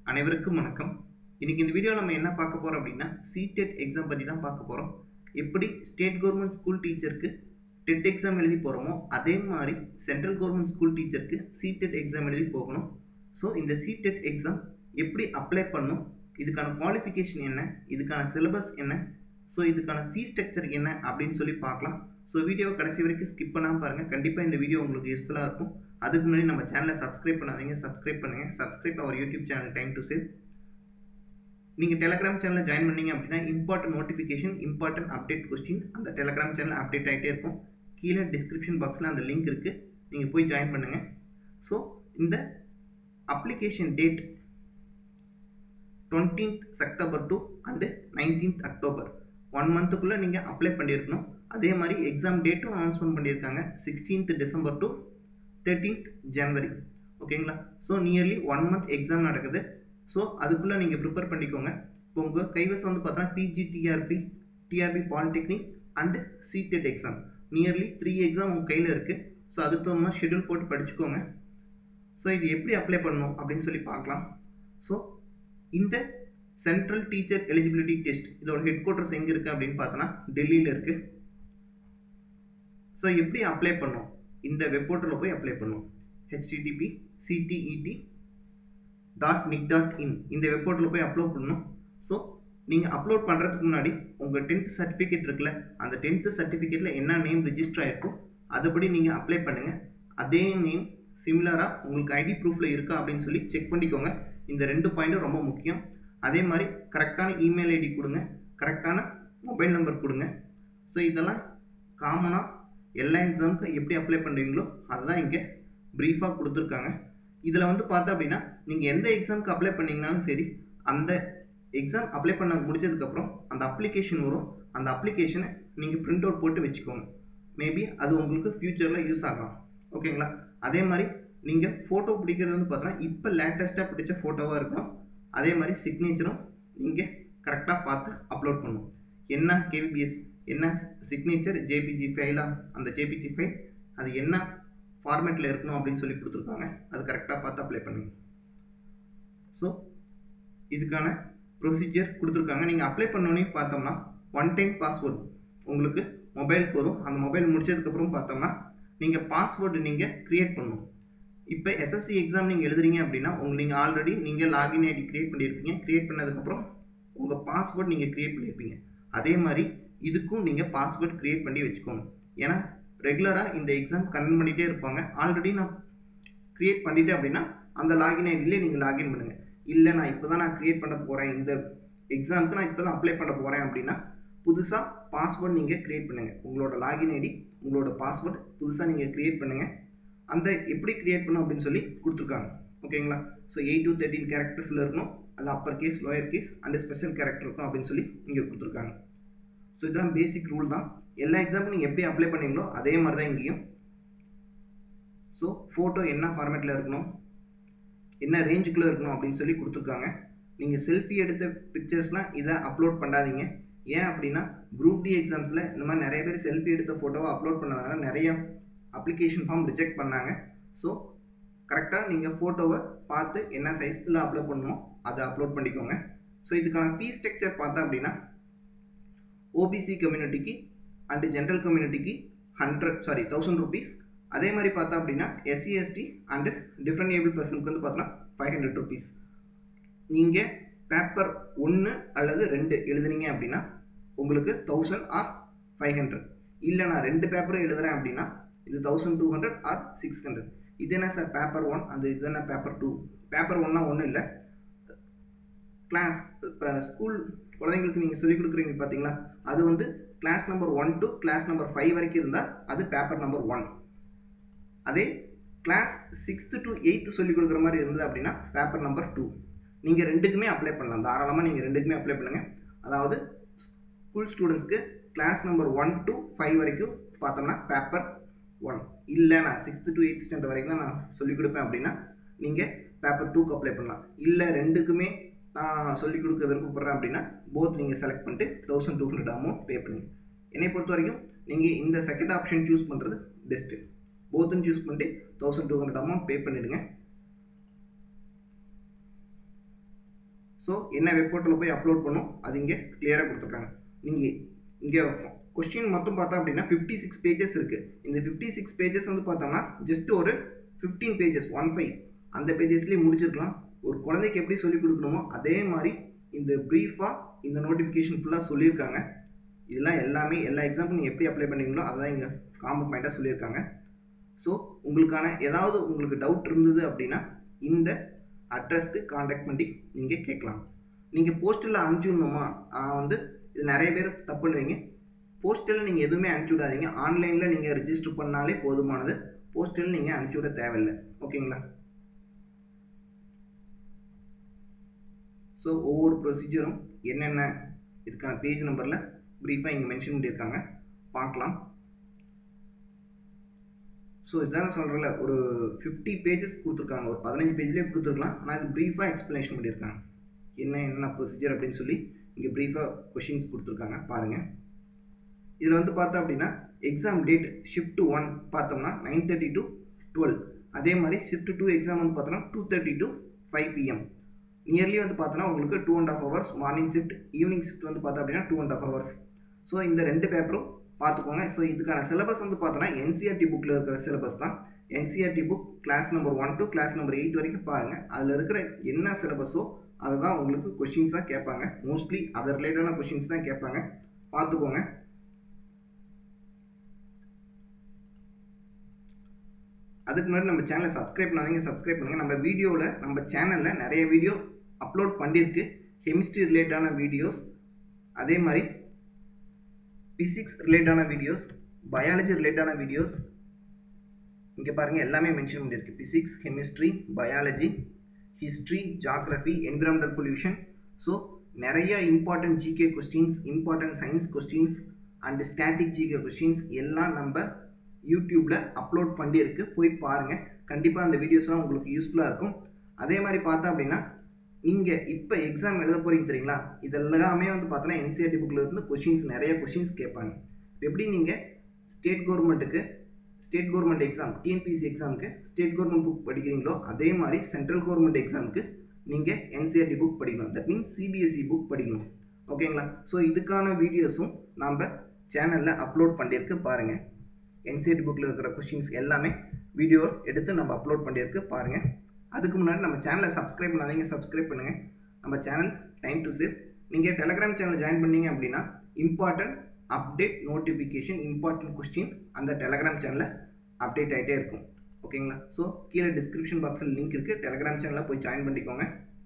அனைவருக்கும் வணக்கம் இன்னைக்கு இந்த வீடியோ நம்ம என்ன பார்க்க போறோம் அப்படின்னா சிடெட் எக்ஸாம் பற்றி தான் பார்க்க போறோம் எப்படி ஸ்டேட் கவர்மெண்ட் ஸ்கூல் டீச்சருக்கு டெட் எக்ஸாம் எழுதி போகிறோமோ அதே மாதிரி சென்ட்ரல் கவர்மெண்ட் ஸ்கூல் டீச்சருக்கு சிடெட் எக்ஸாம் எழுதி போகணும் ஸோ இந்த சிடெட் எக்ஸாம் எப்படி அப்ளை பண்ணும் இதுக்கான குவாலிஃபிகேஷன் என்ன இதுக்கான சிலபஸ் என்ன ஸோ இதுக்கான ஃபீஸ் ஸ்ட்ரக்சர் என்ன அப்படின்னு சொல்லி பார்க்கலாம் ஸோ வீடியோ கடைசி வரைக்கும் ஸ்கிப் பண்ணாமல் பாருங்கள் கண்டிப்பாக இந்த வீடியோ உங்களுக்கு யூஸ்ஃபுல்லாக இருக்கும் அதுக்கு முன்னாடி நம்ம சேனலை சப்ஸ்கிரைப் பண்ணாதீங்க சப்ஸ்கிரைப் பண்ணுங்கள் subscribe our YouTube channel time to save நீங்கள் டெலகிராம் சேனலில் ஜாயின் பண்ணீங்க அப்படின்னா important notification important update question அந்த டெலகிராம் சேனல் அப்டேட் ஆகிட்டே இருக்கும் கீழே டிஸ்கிரிப்ஷன் பாக்ஸில் அந்த லிங்க் இருக்குது நீங்கள் போய் ஜாயின் பண்ணுங்கள் ஸோ இந்த application date twentieth September to and nineteenth October one மந்த்துக்குள்ளே நீங்கள் அப்ளை பண்ணியிருக்கணும் அதே மாதிரி எக்ஸாம் டேட்டும் அனௌன்ஸ்மெண்ட் பண்ணியிருக்காங்க sixteenth December to thirteenth January ஓகேங்களா so nearly one month exam நடக்குது ஸோ அதுக்குள்ளே நீங்கள் ப்ரிப்பேர் பண்ணிக்கோங்க இப்போ உங்கள் கைவசம் வந்து பார்த்தோன்னா PG TRB TRB polytechnic and CTET exam nearly three exam உங்கள் கையில் இருக்குது ஸோ அதுக்கு தகுந்த மாதிரி ஷெடியூல் போட்டு படிச்சுக்கோங்க ஸோ இது எப்படி அப்ளை பண்ணணும் அப்படின்னு சொல்லி பார்க்கலாம் ஸோ இந்த சென்ட்ரல் டீச்சர் எலிஜிபிலிட்டி டெஸ்ட் இதோட ஹெட் குவார்ட்டர்ஸ் எங்கே இருக்குது அப்படின்னு பார்த்தோன்னா டெல்லியில் இருக்குது ஸோ எப்படி அப்ளை பண்ணோம் இந்த வெப் போர்ட்டலில் போய் அப்ளை பண்ணும் HTTP CTET dot nic dot in இந்த வெப் போர்ட்டலில் போய் அப்லோட் பண்ணணும் ஸோ நீங்கள் அப்லோட் பண்ணுறதுக்கு முன்னாடி உங்கள் டென்த் சர்டிஃபிகேட் இருக்குல்ல அந்த டென்த்து சர்டிஃபிகேட்டில் என்ன நேம் ரிஜிஸ்டர் ஆகிருக்கோ அதுபடி நீங்கள் அப்ளை பண்ணுங்கள் அதே நேம் சிமிலராக உங்களுக்கு ஐடி ப்ரூஃபில் இருக்கா அப்படின்னு சொல்லி செக் பண்ணிக்கோங்க இந்த ரெண்டு பாயிண்ட்டும் ரொம்ப முக்கியம் அதே மாதிரி கரெக்டான இமெயில் ஐடி கொடுங்க கரெக்டான மொபைல் நம்பர் கொடுங்க ஸோ இதெல்லாம் காமனாக எல்லா எக்ஸாமுக்கும் எப்படி அப்ளை பண்ணுறீங்களோ அதுதான் இங்கே ப்ரீஃபாக கொடுத்துருக்காங்க இதில் வந்து பார்த்தா அப்படின்னா நீங்கள் எந்த எக்ஸாமுக்கு அப்ளை பண்ணீங்கனாலும் சரி அந்த எக்ஸாம் அப்ளை பண்ண முடிச்சதுக்கப்புறம் அந்த அப்ளிகேஷன் வரும் அந்த அப்ளிகேஷனை நீங்கள் பிரிண்ட் அவுட் போட்டு வச்சுக்கோங்க மேபி அது உங்களுக்கு ஃப்யூச்சரில் யூஸ் ஆகலாம் ஓகேங்களா அதே மாதிரி நீங்கள் ஃபோட்டோ பிடிக்கிறது வந்து பார்த்தோன்னா இப்போ லேட்டஸ்ட்டாக பிடிச்ச ஃபோட்டோவாக இருக்கணும் அதே மாதிரி சிக்னேச்சரும் நீங்கள் கரெக்டாக பார்த்து அப்லோட் பண்ணணும் என்ன கேபிஎஸ் என்ன சிக்னேச்சர் ஜேபிஜி ஃபைலா அந்த ஜேபிஜி ஃபைல் அது என்ன ஃபார்மேட்டில் இருக்கணும் அப்படின்னு சொல்லி கொடுத்துருக்காங்க அது கரெக்டாக பார்த்து அப்ளை பண்ணுங்க ஸோ இதுக்கான ப்ரொசீஜர் கொடுத்துருக்காங்க நீங்கள் அப்ளை பண்ணோன்னே பார்த்தோம்னா ஒன் டைம் பாஸ்வேர்டு உங்களுக்கு மொபைலுக்கு வரும் அந்த மொபைல் முடிச்சதுக்கப்புறம் பார்த்தோம்னா நீங்கள் பாஸ்வேர்டு நீங்கள் க்ரியேட் பண்ணணும் இப்போ எஸ்எஸ்சி எக்ஸாம் நீங்கள் எழுதுறீங்க அப்படின்னா உங்களுக்கு நீங்கள் ஆல்ரெடி நீங்கள் லாகின் ஐடி க்ரியேட் பண்ணியிருப்பீங்க க்ரியேட் பண்ணதுக்கப்புறம் உங்கள் பாஸ்வேர்ட் நீங்கள் க்ரியேட் பண்ணியிருப்பீங்க அதே மாதிரி இதுக்கும் நீங்கள் பாஸ்வேர்ட் க்ரியேட் பண்ணி வச்சுக்கோங்க ஏன்னா ரெகுலராக இந்த எக்ஸாம் கண்டென்ட் பண்ணிகிட்டே இருப்பாங்க ஆல்ரெடி நான் க்ரியேட் பண்ணிட்டேன் அப்படின்னா அந்த லாகின் ஐடியிலே நீங்கள் லாகின் பண்ணுங்கள் இல்லை நான் இப்போ தான் நான் க்ரியேட் பண்ண போகிறேன் இந்த எக்ஸாமுக்கு நான் இப்போ தான் அப்ளை பண்ண போகிறேன் அப்படின்னா புதுசாக பாஸ்வேர்ட் நீங்கள் க்ரியேட் பண்ணுங்கள் உங்களோட லாகின் ஐடி உங்களோட பாஸ்வேர்ட் புதுசாக நீங்கள் க்ரியேட் பண்ணுங்கள் அந்த எப்படி க்ரியேட் பண்ணும் அப்படின்னு சொல்லி கொடுத்துருக்காங்க ஓகேங்களா ஸோ எயிட் டு தேர்ட்டின் கேரக்டர்ஸில் இருக்கணும் அது upper case lower case and special character இருக்கும் அப்படின்னு சொல்லி இங்கே கொடுத்துருக்காங்க ஸோ இதெல்லாம் பேசிக் ரூல் தான் எல்லா எக்ஸாமுக்கும் நீங்கள் எப்படி அப்ளை பண்ணீங்களோ அதே மாதிரி தான் இங்கேயும் ஸோ ஃபோட்டோ என்ன ஃபார்மேட்டில் இருக்கணும் என்ன ரேஞ்சுக்குள்ளே இருக்கணும் அப்படின்னு சொல்லி கொடுத்துருக்காங்க நீங்கள் செல்ஃபி எடுத்த பிக்சர்ஸ்லாம் இதை அப்லோட் பண்ணாதீங்க ஏன் அப்படின்னா குரூப் டி எக்ஸாம்ஸில் இந்த மாதிரி நிறைய பேர் செல்ஃபி எடுத்த ஃபோட்டோவை அப்லோட் பண்ணதுனால நிறைய அப்ளிகேஷன் ஃபார்ம் ரிஜெக்ட் பண்ணாங்க ஸோ கரெக்டாக நீங்கள் ஃபோட்டோவை பார்த்து என்ன சைஸ்க்குள்ள அப்லோட் பண்ணணுமோ அதை அப்லோட் பண்ணிக்கோங்க ஸோ இதுக்கான ஃபீஸ் ஸ்ட்ரக்சர் பார்த்தா அப்படின்னா ஓபிசி கம்யூனிட்டிக்கு அண்டு ஜென்ரல் கம்யூனிட்டிக்கு ஹண்ட்ரட் சாரி தௌசண்ட் ருபீஸ் அதே மாதிரி பார்த்தா அப்படின்னா SC ST and different able பர்சனுக்கு வந்து பார்த்தோன்னா ஃபைவ் ஹண்ட்ரட் ருபீஸ் நீங்கள் பேப்பர் ஒன்று அல்லது ரெண்டு எழுதுனீங்க அப்படின்னா உங்களுக்கு தௌசண்ட் ஆர் ஃபைவ் ஹண்ட்ரட் இல்லை நான் ரெண்டு பேப்பரும் எழுதுகிறேன் அப்படின்னா இது thousand two hundred or six hundred இது என்ன சார் பேப்பர் ஒன் அந்த இது என்ன பேப்பர் டூ பேப்பர் ஒன்னா ஒன்றும் இல்லை கிளாஸ் இப்போ ஸ்கூல் குழந்தைங்களுக்கு நீங்கள் சொல்லிக் கொடுக்குறீங்க பார்த்தீங்களா அது வந்து class number one to class number five வரைக்கும் இருந்தால் அது பேப்பர் நம்பர் ஒன் அதே கிளாஸ் சிக்ஸ்த்து டு எயித்து சொல்லிக் கொடுக்குற மாதிரி இருந்தது அப்படின்னா பேப்பர் நம்பர் டூ நீங்கள் ரெண்டுக்குமே அப்ளை பண்ணலாம் தாராளமாக நீங்கள் ரெண்டுக்குமே அப்ளை பண்ணுங்கள் அதாவது ஸ்கூல் ஸ்டூடெண்ட்ஸ்க்கு class number one to five வரைக்கும் பார்த்தோம்னா பேப்பர் ஒன் இல்லை நான் சிக்ஸ்த்து டு எயித் ஸ்டாண்டர்ட் வரைக்கும் தான் நான் சொல்லிக் கொடுப்பேன் அப்படின்னா நீங்கள் பேப்பர் டூக்கு அப்ளை பண்ணலாம் இல்லை ரெண்டுக்குமே நான் சொல்லிக் கொடுக்க விருப்பப்படுறேன் அப்படின்னா போத் நீங்கள் செலக்ட் பண்ணிட்டு thousand two hundred amount pay பண்ணுங்கள் என்னை பொறுத்த வரைக்கும் நீங்கள் இந்த செகண்ட் ஆப்ஷன் சூஸ் பண்ணுறது பெஸ்ட்டு போத்தும் சூஸ் பண்ணிட்டு thousand two hundred amount pay பண்ணிவிடுங்க ஸோ என்ன வெப் போர்ட்டலில் போய் அப்லோட் பண்ணும் அது இங்கே கிளியராக கொடுத்துருக்காங்க நீங்கள் இங்கே கொஸ்டின் மட்டும் பார்த்தா அப்படின்னா ஃபிஃப்டி சிக்ஸ் பேஜஸ் இருக்குது இந்த ஃபிஃப்டி சிக்ஸ் பேஜஸ் வந்து பார்த்தோம்னா ஜஸ்ட் ஒரு ஃபிஃப்டீன் பேஜஸ் ஒன் ஃபைவ் அந்த பேஜஸ்லேயே முடிச்சிருக்கலாம் ஒரு குழந்தைக்கு எப்படி சொல்லிக் கொடுக்கணுமோ அதே மாதிரி இந்த ப்ரீஃபாக இந்த நோட்டிஃபிகேஷன் ஃபுல்லாக சொல்லியிருக்காங்க இதெல்லாம் எல்லாமே எல்லா எக்ஸாம்பிள் நீங்கள் எப்படி அப்ளை பண்ணீங்களோ அதெல்லாம் இங்கே காமன் பாயிண்ட்டாக சொல்லியிருக்காங்க ஸோ உங்களுக்கான ஏதாவது உங்களுக்கு டவுட் இருந்தது அப்படின்னா இந்த அட்ரஸ்க்கு காண்டாக்ட் பண்ணி நீங்கள் கேட்கலாம் நீங்கள் போஸ்டலில் அனுப்பிச்சுடணுமா வந்து இது நிறைய பேர் தப்பு பண்ணுவீங்க போஸ்டலில் நீங்கள் எதுவுமே அனுப்பிச்சி விடாதீங்க ஆன்லைனில் நீங்கள் ரிஜிஸ்டர் பண்ணாலே போதுமானது போஸ்டல் நீங்கள் அனுப்பிச்சி விட தேவையில்லை ஓகேங்களா ஸோ ஒவ்வொரு ப்ரொசீஜரும் என்னென்ன இதுக்கான பேஜ் நம்பரில் ப்ரீஃபாக இங்கே மென்ஷன் பண்ணியிருக்காங்க பார்க்கலாம் ஸோ இதான் சொல்கிறல ஒரு ஃபிஃப்டி பேஜஸ் கொடுத்துருக்காங்க ஒரு பதினஞ்சு பேஜ்லேயே கொடுத்துருக்கலாம் ஆனால் இது ப்ரீஃபாக எக்ஸ்ப்ளனேஷன் பண்ணியிருக்காங்க என்ன என்ன ப்ரொசீஜர் அப்படின்னு சொல்லி இங்கே ப்ரீஃபாக கொஷின்ஸ் கொடுத்துருக்காங்க பாருங்கள் இதில் வந்து பார்த்தோம் அப்படின்னா எக்ஸாம் டேட் ஷிஃப்ட் ஒன் பார்த்தோம்னா நைன் தேர்ட்டி டு டுவெல் அதே மாதிரி ஷிஃப்ட் டூ எக்ஸாம் வந்து பார்த்தோம்னா two thirty to five PM nearly வந்து பார்த்தோன்னா உங்களுக்கு two and half hours morning shift evening shift வந்து பார்த்தோம் அப்படின்னா two and half hours so இந்த ரெண்டு பேப்பரும் பார்த்துக்கோங்க ஸோ இதுக்கான சிலபஸ் வந்து பார்த்தோன்னா என்சிஆர்டி புக்கில் இருக்கிற சிலபஸ் தான் NCERT book class number one to class number eight வரைக்கும் பாருங்கள் அதில் இருக்கிற என்ன சிலபஸோ அதை தான் உங்களுக்கு கொஷின்ஸாக கேட்பாங்க மோஸ்ட்லி அதை ரிலேட்டடான கொஷின்ஸ் தான் கேட்பாங்க பார்த்துக்கோங்க அதுக்கு முன்னாடி நம்ம சேனலை சப்ஸ்கிரைப் பண்ணாதீங்க சப்ஸ்கிரைப் பண்ணுங்கள் நம்ம வீடியோவில் நம்ம சேனலில் நிறைய வீடியோ அப்லோட் பண்ணியிருக்கு கெமிஸ்ட்ரி ரிலேட்டடான வீடியோஸ் அதே மாதிரி ஃபிசிக்ஸ் ரிலேட்டடான வீடியோஸ் பயாலஜி ரிலேட்டடான வீடியோஸ் இங்கே பாருங்கள் எல்லாமே மென்ஷன் பண்ணியிருக்கு physics chemistry biology history geography environmental pollution so நிறைய important GK questions important science questions and static GK questions எல்லாம் நம்ம யூடியூப்பில் அப்லோட் பண்ணியிருக்கு போய் பாருங்கள் கண்டிப்பாக அந்த வீடியோஸ்லாம் உங்களுக்கு யூஸ்ஃபுல்லாக இருக்கும் அதே மாதிரி பார்த்தா அப்படின்னா நீங்கள் இப்போ எக்ஸாம் எழுத போகிறீங்க தெரியுங்களா இதெல்லாமே வந்து பார்த்தோன்னா என்சிஆர்டி புக்கில் இருந்து கொஷின்ஸ் நிறைய கொஷின்ஸ் கேட்பாங்க எப்படி நீங்கள் ஸ்டேட் கவர்மெண்ட்டுக்கு ஸ்டேட் கவர்மெண்ட் எக்ஸாம் டிஎன்பிசி எக்ஸாமுக்கு ஸ்டேட் கவர்மெண்ட் புக் படிக்கிறீங்களோ அதே மாதிரி சென்ட்ரல் கவர்மெண்ட் எக்ஸாமுக்கு நீங்கள் என்சிஆர்டி புக் படிக்கணும் தட் மீன்ஸ் சிபிஎஸ்சி புக் படிக்கணும் ஓகேங்களா ஸோ இதுக்கான வீடியோஸும் நம்ம சேனலில் அப்லோட் பண்ணியிருக்கு பாருங்கள் என்சிஆர்டி புக்கில் இருக்கிற கொஷின்ஸ் எல்லாமே வீடியோ எடுத்து நம்ம அப்லோட் பண்ணியிருக்கு பாருங்கள் அதுக்கு முன்னாடி நம்ம சேனலை சப்ஸ்கிரைப் பண்ணாதீங்க சப்ஸ்கிரைப் பண்ணுங்கள் நம்ம சேனல் டைம் டு சேவ் நீங்கள் டெலகிராம் சேனல் ஜாயின் பண்ணீங்க அப்படின்னா important update notification important question அந்த டெலகிராம் சேனலில் அப்டேட் ஆகிட்டே இருக்கும் ஓகேங்களா ஸோ கீழே டிஸ்கிரிப்ஷன் பாக்ஸில் லிங்க் இருக்குது டெலகிராம் சேனலில் போய் ஜாயின் பண்ணிக்கோங்க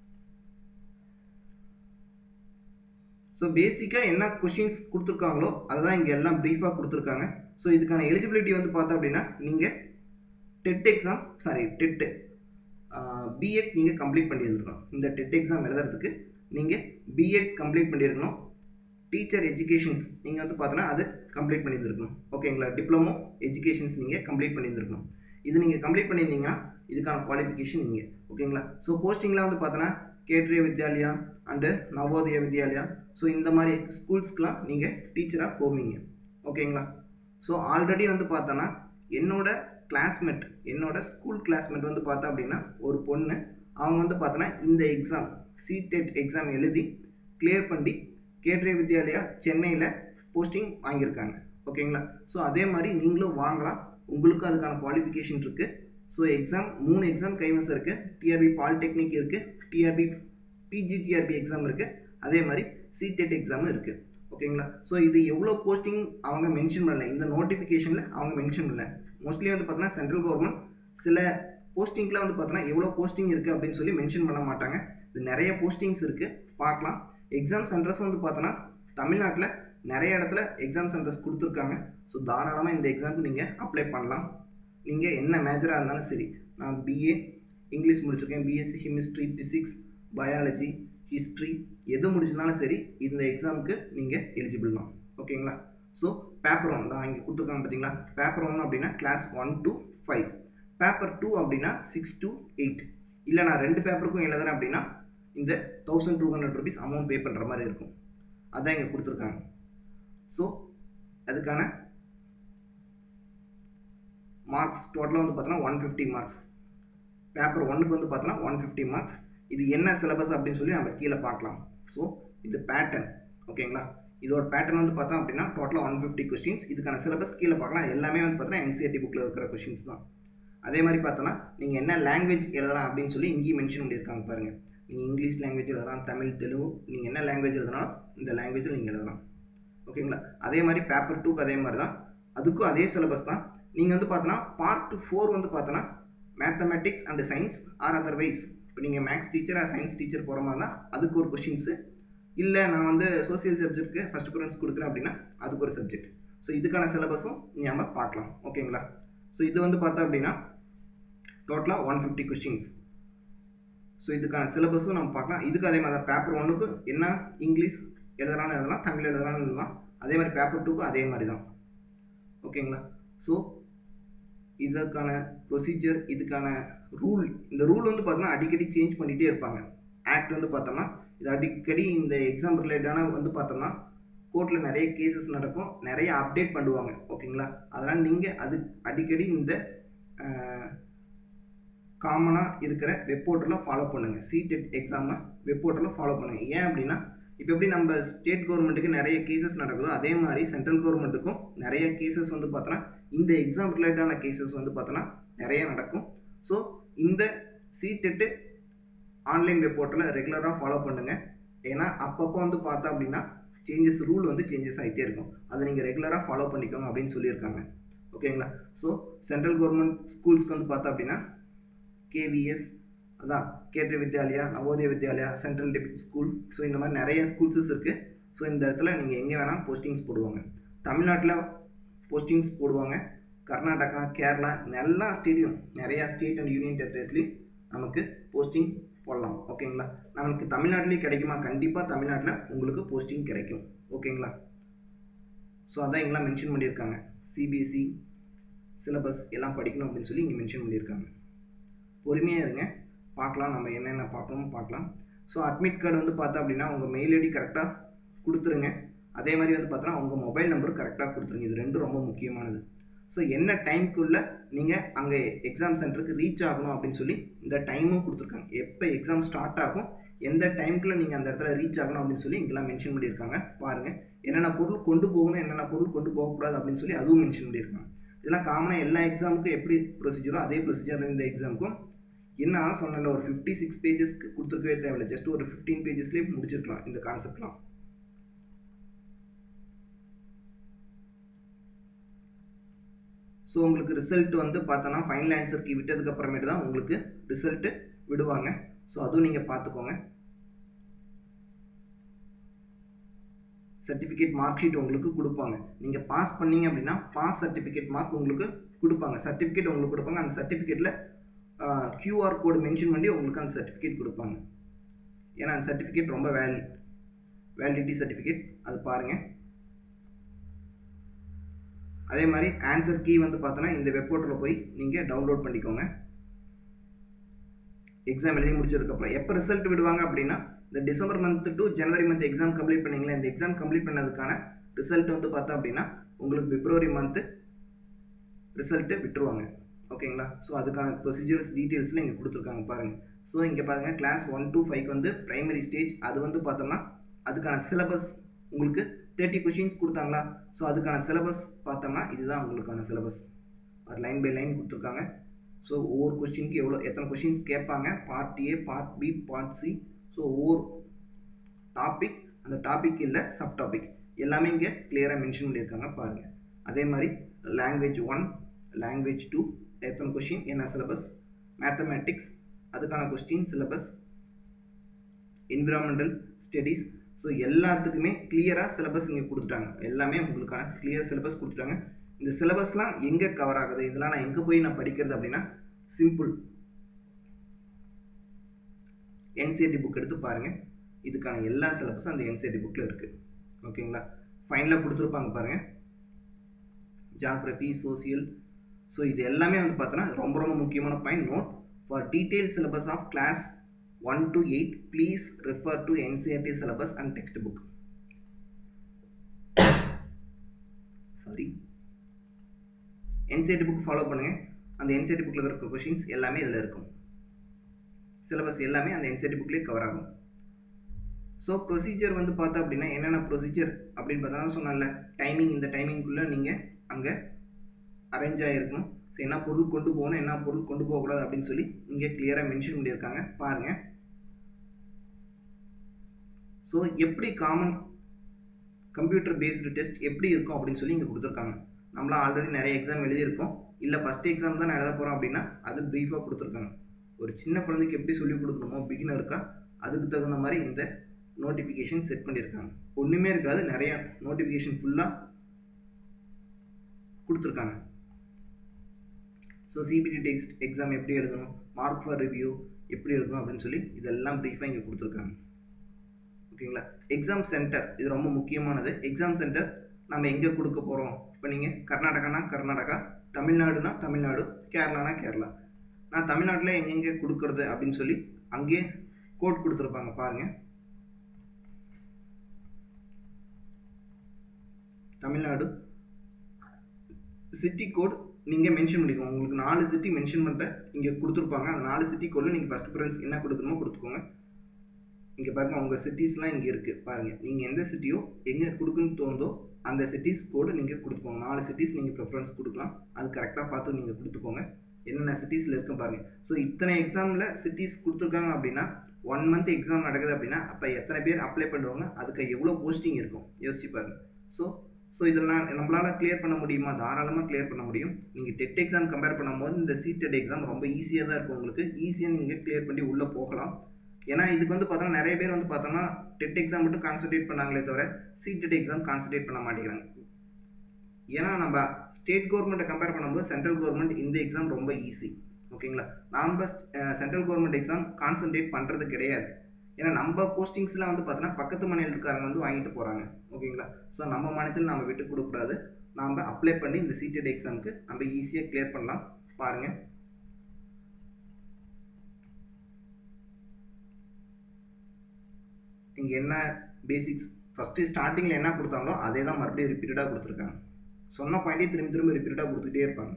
ஸோ பேசிக்காக என்ன கொஷின்ஸ் கொடுத்துருக்காங்களோ அதுதான் இங்கே எல்லாம் ப்ரீஃபாக கொடுத்துருக்காங்க ஸோ இதுக்கான எலிஜிபிலிட்டி வந்து பார்த்தோம் அப்படின்னா நீங்கள் TET exam sorry TET BEd நீங்கள் கம்ப்ளீட் பண்ணியிருக்கணும் இந்த டெட் எக்ஸாம் எழுதுறதுக்கு நீங்கள் பிஎட் கம்ப்ளீட் பண்ணியிருக்கணும் டீச்சர் எஜுகேஷன்ஸ் நீங்கள் வந்து பார்த்தோன்னா அது கம்ப்ளீட் பண்ணியிருந்துருக்கணும் ஓகேங்களா டிப்ளமோ எஜுகேஷன்ஸ் நீங்கள் கம்ப்ளீட் பண்ணியிருந்துருக்கணும் இது நீங்கள் கம்ப்ளீட் பண்ணியிருந்தீங்கன்னா இதுக்கான குவாலிஃபிகேஷன் நீங்கள் ஓகேங்களா ஸோ போஸ்டிங்லாம் வந்து பார்த்தோன்னா கேட்ரிய வித்யாலயா அண்டு நவோதய வித்யாலயா ஸோ இந்த மாதிரி ஸ்கூல்ஸ்க்கெலாம் நீங்கள் டீச்சராக போவீங்க ஓகேங்களா ஸோ ஆல்ரெடி வந்து பார்த்தோன்னா என்னோட கிளாஸ்மேட் என்னோட ஸ்கூல் கிளாஸ்மேட் வந்து பார்த்தா அப்படின்னா ஒரு பொண்ணு அவங்க வந்து பார்த்தோன்னா இந்த எக்ஸாம் சிடெட் எக்ஸாம் எழுதி கிளியர் பண்ணி கேட்ரிய வித்யாலயா சென்னையில் போஸ்டிங் வாங்கியிருக்காங்க ஓகேங்களா ஸோ அதே மாதிரி நீங்களும் வாங்கலாம் உங்களுக்கும் அதுக்கான குவாலிஃபிகேஷன் இருக்குது ஸோ எக்ஸாம் மூணு எக்ஸாம் கைவசம் இருக்குது டிஆர்பி பாலிடெக்னிக் இருக்குது டிஆர்பி பிஜிடிஆர்பி எக்ஸாம் இருக்குது அதே மாதிரி சிடெட் எக்ஸாமும் இருக்குது ஓகேங்களா ஸோ இது எவ்வளோ போஸ்டிங் அவங்க மென்ஷன் பண்ணல இந்த நோட்டிஃபிகேஷனில் அவங்க மென்ஷன் பண்ணல மோஸ்ட்லி வந்து பார்த்தோன்னா சென்ட்ரல் கவர்மெண்ட் சில போஸ்டிங்லாம் வந்து பார்த்தோன்னா எவ்வளோ போஸ்டிங் இருக்குது அப்படின்னு சொல்லி மென்ஷன் பண்ண மாட்டாங்க இது நிறைய போஸ்டிங்ஸ் இருக்குது பார்க்கலாம் எக்ஸாம் சென்டர்ஸ் வந்து பார்த்தோன்னா தமிழ்நாட்டில் நிறைய இடத்துல எக்ஸாம் சென்டர்ஸ் கொடுத்துருக்காங்க ஸோ தாராளமாக இந்த எக்ஸாமுக்கு நீங்கள் அப்ளை பண்ணலாம் நீங்கள் என்ன மேஜராக இருந்தாலும் சரி நான் பிஏ இங்கிலீஷ் முடிச்சிருக்கேன் BSc chemistry physics biology history எது முடிச்சிருந்தாலும் சரி இந்த எக்ஸாமுக்கு நீங்கள் எலிஜிபிள் தான் ஓகேங்களா ஸோ பேப்பர் ஒன் தான் இங்கே கொடுத்துருக்காங்க பார்த்தீங்களா பேப்பர் ஒன் அப்படின்னா class one to five paper two அப்படின்னா சிக்ஸ் டு எயிட் இல்லை நான் ரெண்டு பேப்பருக்கும் எழுதுறேன் அப்படின்னா இந்த thousand two hundred rupees amount pay பண்ணுற மாதிரி இருக்கும் அதான் இங்கே கொடுத்துருக்காங்க ஸோ அதுக்கான மார்க்ஸ் டோட்டலாக வந்து பார்த்தோன்னா ஒன் ஃபிஃப்டி மார்க்ஸ் பேப்பர் ஒன்றுக்கு வந்து பார்த்தோன்னா ஒன் ஃபிஃப்டி மார்க்ஸ் இது என்ன சிலபஸ் அப்படின்னு சொல்லி நம்ம கீழே பார்க்கலாம் ஸோ இது பேட்டர்ன் ஓகேங்களா இதோட பேட்டர்ன் வந்து பார்த்தோம் அப்படின்னா டோட்டலாக ஒன் ஃபிஃப்டி கொஸ்டின்ஸ் இதுக்கான சிலபஸ் கீழே பார்க்கலாம் எல்லாமே வந்து பார்த்தீங்கன்னா என்சிஆர்டி புக்கில் இருக்கிற கொஸ்டின்ஸ் தான் அதே மாதிரி பார்த்தோன்னா நீங்கள் என்ன லாங்குவேஜ் எழுதலாம் அப்படின்னு சொல்லி இங்கேயும் மென்ஷன் பண்ணியிருக்காங்க பாருங்கள் நீங்கள் இங்கிலீஷ் லாங்குவேஜ் எழுதலாம் தமிழ் தெலுங்கு நீங்கள் என்ன லாங்குவேஜ் எழுதினாலும் இந்த லாங்குவேஜில் நீங்கள் எழுதலாம் ஓகேங்களா அதே மாதிரி பேப்பர் டூக்கு அதே மாதிரி தான் அதுக்கும் அதே சிலபஸ் தான் நீங்கள் வந்து பார்த்தோன்னா பார்ட் ஃபோர் வந்து பார்த்தோன்னா mathematics and science or otherwise இப்போ நீங்கள் மேக்ஸ் டீச்சர் சயின்ஸ் டீச்சர் போகிற மாதிரி தான் அதுக்கு ஒரு கொஷின்ஸு இல்லை நான் வந்து சோசியல் சப்ஜெக்ட்டுக்கு ஃபஸ்ட் ப்ரிஃபரன்ஸ் கொடுக்குறேன் அப்படின்னா அதுக்கு ஒரு சப்ஜெக்ட் ஸோ இதுக்கான சிலபஸும் நம்ம பார்க்கலாம் ஓகேங்களா ஸோ இது வந்து பார்த்தா அப்படின்னா டோட்டலாக ஒன் ஃபிஃப்டி கொஸ்டின்ஸ் ஸோ இதுக்கான சிலபஸும் நம்ம பார்க்கலாம் இதுக்கு அதே மாதிரி தான் பேப்பர் ஒன்றுக்கு என்ன இங்கிலீஷ் எழுதலாம்னு எழுதலாம் தமிழ் எழுதலாம்னு எழுதலாம் அதே மாதிரி பேப்பர் டூக்கும் அதே மாதிரி தான் ஓகேங்களா ஸோ இதற்கான ப்ரொசீஜர் இதுக்கான ரூல் இந்த ரூல் வந்து பார்த்தோம்னா அடிக்கடி சேஞ்ச் பண்ணிகிட்டே இருப்பாங்க ஆக்ட் வந்து பார்த்தோம்னா இது அடிக்கடி இந்த எக்ஸாம் ரிலேட்டான வந்து பார்த்தோம்னா கோர்ட்டில் நிறைய கேசஸ் நடக்கும் நிறைய அப்டேட் பண்ணுவாங்க ஓகேங்களா அதனால் நீங்கள் அது அடிக்கடி இந்த காமனாக இருக்கிற வெப் போர்ட்டலில் ஃபாலோ பண்ணுங்கள் சிடெட் எக்ஸாமை வெப் போர்ட்டலில் ஃபாலோ பண்ணுங்கள் ஏன் அப்படின்னா இப்போ எப்படி நம்ம ஸ்டேட் கவர்மெண்ட்டுக்கு நிறைய கேசஸ் நடக்குதோ அதே மாதிரி சென்ட்ரல் கவர்மெண்ட்டுக்கும் நிறைய கேசஸ் வந்து பார்த்தோன்னா இந்த எக்ஸாம் ரிலேட்டான கேசஸ் வந்து பார்த்தோன்னா நிறைய நடக்கும் ஸோ இந்த சிடெட்டு ஆன்லைன் வெப் போர்ட்டலில் ரெகுலராக ஃபாலோ பண்ணுங்கள் ஏன்னா அப்பப்போ வந்து பார்த்தா அப்படின்னா சேஞ்சஸ் ரூல் வந்து சேஞ்சஸ் ஆகிட்டே இருக்கும் அதை நீங்கள் ரெகுலராக ஃபாலோ பண்ணிக்கோங்க அப்படின்னு சொல்லியிருக்காங்க ஓகேங்களா ஸோ சென்ட்ரல் கவர்மெண்ட் ஸ்கூல்ஸ்க்கு வந்து பார்த்தா அப்படின்னா கேவிஎஸ் அதான் கேட்ரி வித்யாலயா நவோதய வித்யாலயா சென்ட்ரல் டிப் ஸ்கூல் ஸோ இந்த மாதிரி நிறைய ஸ்கூல்ஸஸ் இருக்குது ஸோ இந்த இடத்துல நீங்கள் எங்கே வேணால் போஸ்டிங்ஸ் போடுவாங்க தமிழ்நாட்டில் போஸ்டிங்ஸ் போடுவாங்க கர்நாடகா கேரளா எல்லா ஸ்டேட்லையும் நிறையா ஸ்டேட் அண்ட் யூனியன் டெரிட்டரிஸ்லையும் நமக்கு போஸ்டிங் போடலாம் ஓகேங்களா நமக்கு தமிழ்நாட்டிலேயே கிடைக்குமா கண்டிப்பாக தமிழ்நாட்டில் உங்களுக்கு போஸ்டிங் கிடைக்கும் ஓகேங்களா ஸோ அதான் இங்கெல்லாம் மென்ஷன் பண்ணியிருக்காங்க சிபிஎஸ்சி சிலபஸ் எல்லாம் படிக்கணும் அப்படின்னு சொல்லி இங்கே மென்ஷன் பண்ணியிருக்காங்க பொறுமையாக இருங்க பார்க்கலாம் நம்ம என்னென்ன பார்க்கணும் பார்க்கலாம் ஸோ அட்மிட் கார்டு வந்து பார்த்தா அப்படின்னா உங்கள் மெயில் ஐடி கரெக்டாக கொடுத்துருங்க அதே மாதிரி வந்து பார்த்தோன்னா உங்கள் மொபைல் நம்பர் கரெக்டாக கொடுத்துருங்க இது ரெண்டும் ரொம்ப முக்கியமானது ஸோ என்ன டைம்க்குள்ளே நீங்கள் அங்கே எக்ஸாம் சென்டருக்கு ரீச் ஆகணும் அப்படின்னு சொல்லி இந்த டைமும் கொடுத்துருக்காங்க எப்போ எக்ஸாம் ஸ்டார்ட் ஆகும் எந்த டைமுக்குள்ளே நீங்கள் அந்த இடத்துல ரீச் ஆகணும் அப்படின்னு சொல்லி இங்கெல்லாம் மென்ஷன் பண்ணியிருக்காங்க பாருங்கள் என்னென்ன பொருள் கொண்டு போகணும் என்னென்ன பொருள் கொண்டு போகக்கூடாது அப்படின்னு சொல்லி அதுவும் மென்ஷன் பண்ணியிருக்காங்க இதெல்லாம் காமனாக எல்லா எக்ஸாமுக்கும் எப்படி ப்ரொசீஜரோ அதே ப்ரொசீஜர் இந்த எக்ஸாமுக்கும் என்ன சொன்னல ஒரு ஃபிஃப்டி சிக்ஸ் பேஜஸ்க்கு கொடுத்துருக்கவே தேவையில்லை ஜஸ்ட் ஒரு ஃபிஃப்டீன் பேஜஸ்லேயே முடிச்சிருக்கலாம் இந்த கான்செப்ட்லாம் ஸோ உங்களுக்கு ரிசல்ட் வந்து பார்த்தோன்னா ஃபைனல் ஆன்சர் கீ விட்டதுக்கு அப்புறமேட்டு தான் உங்களுக்கு ரிசல்ட்டு விடுவாங்க ஸோ அதுவும் நீங்கள் பார்த்துக்கோங்க சர்டிஃபிகேட் மார்க் ஷீட் உங்களுக்கு கொடுப்பாங்க நீங்கள் பாஸ் பண்ணீங்க அப்படின்னா பாஸ் சர்டிஃபிகேட் மார்க் உங்களுக்கு கொடுப்பாங்க சர்டிஃபிகேட் உங்களுக்கு கொடுப்பாங்க அந்த சர்டிஃபிகேட்டில் கியூஆர் கோடு மென்ஷன் பண்ணி உங்களுக்கு அந்த சர்டிஃபிகேட் கொடுப்பாங்க ஏன்னா அந்த சர்டிஃபிகேட் ரொம்ப வேல் வேலிடிட்டி சர்டிஃபிகேட் அது பாருங்கள் அதே மாதிரி ஆன்சர் கீ வந்து பார்த்தோன்னா இந்த வெப் போர்ட்டலில் போய் நீங்கள் டவுன்லோட் பண்ணிக்கோங்க எக்ஸாம் எழுதி முடிச்சதுக்கப்புறம் எப்போ ரிசல்ட் விடுவாங்க அப்படின்னா இந்த டிசம்பர் மந்த் டு ஜனவரி மந்த் எக்ஸாம் கம்ப்ளீட் பண்ணீங்களா இந்த எக்ஸாம் கம்ப்ளீட் பண்ணதுக்கான ரிசல்ட் வந்து பார்த்தோம் அப்படின்னா உங்களுக்கு பிப்ரவரி மந்த்து ரிசல்ட்டு விட்டுருவாங்க ஓகேங்களா ஸோ அதுக்கான ப்ரொசீஜர்ஸ் டீட்டெயில்ஸில் இங்கே கொடுத்துருக்காங்க பாருங்கள் ஸோ இங்கே பாருங்கள் கிளாஸ் ஒன் டூ ஃபைவ் வந்து ப்ரைமரி ஸ்டேஜ் அது வந்து பார்த்தோம்னா அதுக்கான சிலபஸ் உங்களுக்கு தேர்ட்டி கொஷின்ஸ் கொடுத்தாங்களா ஸோ அதுக்கான சிலபஸ் பார்த்தோம்னா இதுதான் உங்களுக்கான சிலபஸ் அது லைன் பை லைன் கொடுத்துருக்காங்க ஸோ ஒவ்வொரு கொஸ்டினுக்கு எவ்வளோ எத்தனை கொஷின்ஸ் கேட்பாங்க part A part B part C so ஒவ்வொரு டாபிக் அந்த டாபிக் இல்லை சப் டாபிக் எல்லாமே இங்கே கிளியராக மென்ஷன் பண்ணியிருக்காங்க பாருங்கள் அதே மாதிரி லாங்குவேஜ் ஒன் லாங்குவேஜ் டூ எத்தனை கொஷின் என்ன சிலபஸ் மேத்தமேட்டிக்ஸ் அதுக்கான question syllabus environmental studies so எல்லாத்துக்குமே கிளியராக சிலபஸ் இங்கே கொடுத்துட்டாங்க எல்லாமே உங்களுக்கான கிளியர் சிலபஸ் கொடுத்துட்டாங்க இந்த சிலபஸ்லாம் எங்கே கவர் ஆகுது இதெல்லாம் நான் எங்கே போய் நான் படிக்கிறது அப்படின்னா சிம்பிள் என்சிஆர்டி புக் எடுத்து பாருங்கள் இதுக்கான எல்லா சிலபஸும் அந்த என்சிஆர்டி புக்கில் இருக்குது ஓகேங்களா ஃபைனலாக கொடுத்துருப்பாங்க பாருங்கள் ஜாகிரபி சோசியல் ஸோ இது எல்லாமே வந்து பார்த்தோன்னா ரொம்ப ரொம்ப முக்கியமான point note for detail syllabus of class one to eight please refer to NCERT syllabus and text book sorry NCERT book follow பண்ணுங்கள் அந்த என்சிஆர்டி புக்கில் இருக்கிற கொஷின்ஸ் எல்லாமே இதில் இருக்கும் சிலபஸ் எல்லாமே அந்த என்சிஆர்டி புக்லேயே கவர் ஆகும் ஸோ ப்ரொசீஜர் வந்து பார்த்தா அப்படின்னா என்னென்ன ப்ரொசீஜர் அப்படின்னு பார்த்தா சொன்னல டைமிங் இந்த டைமிங்குள்ளே நீங்கள் அங்கே அரேஞ்ச் ஆகிருக்கணும் ஸோ என்ன பொருள் கொண்டு போகணும் என்ன பொருள் கொண்டு போகக்கூடாது அப்படின்னு சொல்லி இங்கே கிளியராக மென்ஷன் பண்ணியிருக்காங்க பாருங்கள் ஸோ எப்படி காமன் கம்ப்யூட்டர் பேஸ்டு டெஸ்ட் எப்படி இருக்கும் அப்படின்னு சொல்லி இங்கே கொடுத்துருக்காங்க நம்மளாம் ஆல்ரெடி நிறைய எக்ஸாம் எழுதியிருக்கோம் இல்லை ஃபஸ்ட் எக்ஸாம் தான் நான் எழுத போகிறோம் அப்படின்னா அது ப்ரீஃபாக கொடுத்துருக்காங்க ஒரு சின்ன குழந்தைக்கு எப்படி சொல்லிக் கொடுக்கணுமோ பிகினருக்கா அதுக்கு தகுந்த மாதிரி இந்த நோட்டிஃபிகேஷன் செட் பண்ணியிருக்காங்க ஒன்றுமே இருக்காது நிறைய நோட்டிஃபிகேஷன் ஃபுல்லாக கொடுத்துருக்காங்க ஸோ சிபிடி டெக்ஸ்ட் எக்ஸாம் எப்படி எழுதணும் மார்க் ஃபார் ரிவ்யூ எப்படி எழுதணும் அப்படின்னு சொல்லி இதெல்லாம் ப்ரீஃபாக இங்கே கொடுத்துருக்காங்க ஓகேங்களா எக்ஸாம் சென்டர் இது ரொம்ப முக்கியமானது எக்ஸாம் சென்டர் நம்ம எங்கே கொடுக்க போகிறோம் இப்போ நீங்கள் கர்நாடகானா கர்நாடகா தமிழ்நாடுனா தமிழ்நாடு கேரளானா கேரளா நான் தமிழ்நாட்டில் எங்கெங்கே கொடுக்குறது அப்படின்னு சொல்லி அங்கேயே கோட் கொடுத்துருப்பாங்க பாருங்கள் தமிழ்நாடு சிட்டி கோட் நீங்கள் மென்ஷன் பண்ணிக்கோங்க உங்களுக்கு நாலு சிட்டி மென்ஷன் பண்ணிட்டு இங்கே கொடுத்துருப்பாங்க அந்த நாலு சிட்டி கோடில் நீங்கள் ஃபஸ்ட் ப்ரிஃபரன்ஸ் என்ன கொடுக்கணுமோ கொடுத்துக்கோங்க இங்கே பாருங்கள் உங்கள் சிட்டிஸ்லாம் இங்கே இருக்குது பாருங்கள் நீங்கள் எந்த சிட்டியோ எங்கே கொடுக்குன்னு தோணுதோ அந்த சிட்டிஸ் கோடு நீங்கள் கொடுத்துக்கோங்க நாலு சிட்டிஸ் நீங்கள் ப்ரிஃபரன்ஸ் கொடுக்கலாம் அது கரெக்டாக பார்த்து நீங்கள் கொடுத்துக்கோங்க என்னென்ன சிட்டிஸில் இருக்கும் பாருங்கள் ஸோ இத்தனை எக்ஸாமில் சிட்டிஸ் கொடுத்துருக்காங்க அப்படின்னா ஒன் மந்த் எக்ஸாம் நடக்குது அப்படின்னா அப்போ எத்தனை பேர் அப்ளை பண்ணுவாங்க அதுக்கு எவ்வளோ போஸ்டிங் இருக்கும் யோசிச்சு பாருங்க ஸோ ஸோ இதெல்லாம் நம்மளால் கிளியர் பண்ண முடியுமா தாராளமாக கிளியர் பண்ண முடியும் நீங்கள் டெட் எக்ஸாம் கம்பேர் பண்ணும்போது இந்த சீட்டட் எக்ஸாம் ரொம்ப ஈஸியாக தான் இருக்கும் உங்களுக்கு ஈஸியாக நீங்கள் கிளியர் பண்ணி உள்ளே போகலாம் ஏன்னா இதுக்கு வந்து பார்த்தோன்னா நிறைய பேர் வந்து பார்த்தோம்னா டெட் எக்ஸாம் மட்டும் கான்சன்ட்ரேட் பண்ணாங்களே தவிர சீட்டட் எக்ஸாம் கான்சன்ட்ரேட் பண்ண மாட்டேங்கிறாங்க ஏன்னா நம்ம ஸ்டேட் கவர்மெண்ட்டை கம்பேர் பண்ணும்போது சென்ட்ரல் கவர்மெண்ட் இந்த எக்ஸாம் ரொம்ப ஈஸி ஓகேங்களா நம்ம சென்ட்ரல் கவர்மெண்ட் எக்ஸாம் கான்சன்ட்ரேட் பண்ணுறது கிடையாது ஏன்னா நம்ம போஸ்டிங்ஸ்லாம் வந்து பார்த்தோன்னா பக்கத்து மாநிலத்துக்காரங்க வந்து வாங்கிட்டு போகிறாங்க ஓகேங்களா ஸோ நம்ம மாநிலத்தில் நம்ம விட்டு கொடுக்கக்கூடாது நாம் அப்ளை பண்ணி இந்த சீட்டட் எக்ஸாமுக்கு நம்ம ஈஸியாக கிளியர் பண்ணலாம் பாருங்கள் இங்கே என்ன பேசிக்ஸ் ஃபஸ்ட்டு ஸ்டார்டிங்கில் என்ன கொடுத்தாங்களோ அதே தான் மறுபடியும் ரிப்பீட்டடாக கொடுத்துருக்காங்க சொன்ன பாயிண்டே திரும்பி திரும்ப ரிப்பீட்டடாக கொடுத்துக்கிட்டே இருப்பாங்க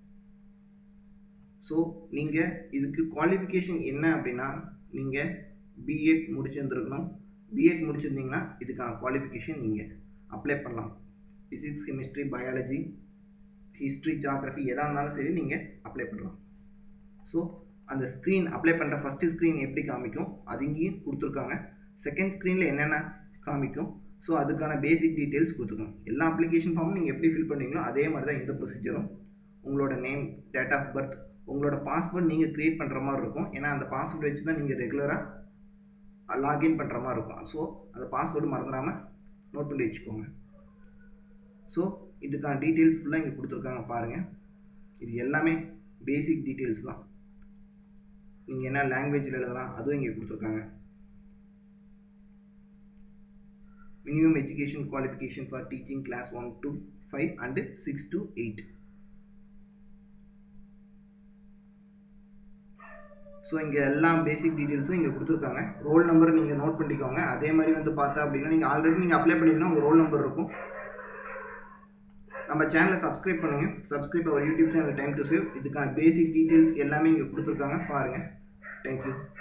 ஸோ நீங்கள் இதுக்கு குவாலிஃபிகேஷன் என்ன அப்படின்னா நீங்கள் பிஎட் முடிச்சிருந்துருக்கணும் பிஎட் முடிச்சிருந்தீங்கன்னா இதுக்கான குவாலிஃபிகேஷன் நீங்கள் அப்ளை பண்ணலாம் physics chemistry biology history geography எதாக இருந்தாலும் சரி நீங்கள் அப்ளை பண்ணலாம் ஸோ அந்த ஸ்க்ரீன் அப்ளை பண்ணுற ஃபஸ்ட்டு ஸ்க்ரீன் எப்படி காமிக்கும் அது இங்கேயும் கொடுத்துருக்காங்க செகண்ட் ஸ்க்ரீனில் என்னென்ன காமிக்கும் ஸோ அதுக்கான பேசிக் டீட்டெயில்ஸ் கொடுத்துருக்கோம் எல்லா அப்ளிகேஷன் ஃபார்மும் நீங்கள் எப்படி ஃபில் பண்ணீங்களோ அதே மாதிரி தான் இந்த ப்ரொசீஜரும் உங்களோட நேம் டேட் ஆஃப் பர்த் உங்களோட பாஸ்வேர்ட் நீங்கள் க்ரியேட் பண்ணுற மாதிரி இருக்கும் ஏன்னா அந்த பாஸ்வேர்டு வச்சு தான் நீங்கள் ரெகுலராக லாகின் பண்ணுற மாதிரி இருக்கும் ஸோ அந்த பாஸ்வேர்டு மறந்துடாமல் நோட் பண்ணி வச்சுக்கோங்க ஸோ இதுக்கான டீட்டெயில்ஸ் ஃபுல்லாக இங்கே கொடுத்துருக்காங்க பாருங்கள் இது எல்லாமே பேசிக் டீட்டெயில்ஸ் தான் நீங்கள் என்ன லாங்குவேஜில் எழுதலாம் அதுவும் இங்கே கொடுத்துருக்காங்க minimum education qualification for teaching class 1 to 5 and 6 to 8 so இங்கே எல்லாம் பேசிக் டீட்டெயில்ஸும் இங்கே கொடுத்துருக்காங்க ரோல் நம்பர் நீங்கள் நோட் பண்ணிக்கோங்க அதே மாதிரி வந்து பார்த்தா அப்படின்னா நீங்கள் ஆல்ரெடி நீங்கள் அப்ளை பண்ணிங்கன்னா உங்கள் ரோல் நம்பர் இருக்கும் நம்ம சேனலை சப்ஸ்கிரைப் பண்ணுங்கள் subscribe our YouTube channel time to save இதுக்கான பேசிக் டீட்டெயில்ஸ் எல்லாமே இங்கே கொடுத்துருக்காங்க பாருங்கள் தேங்க்யூ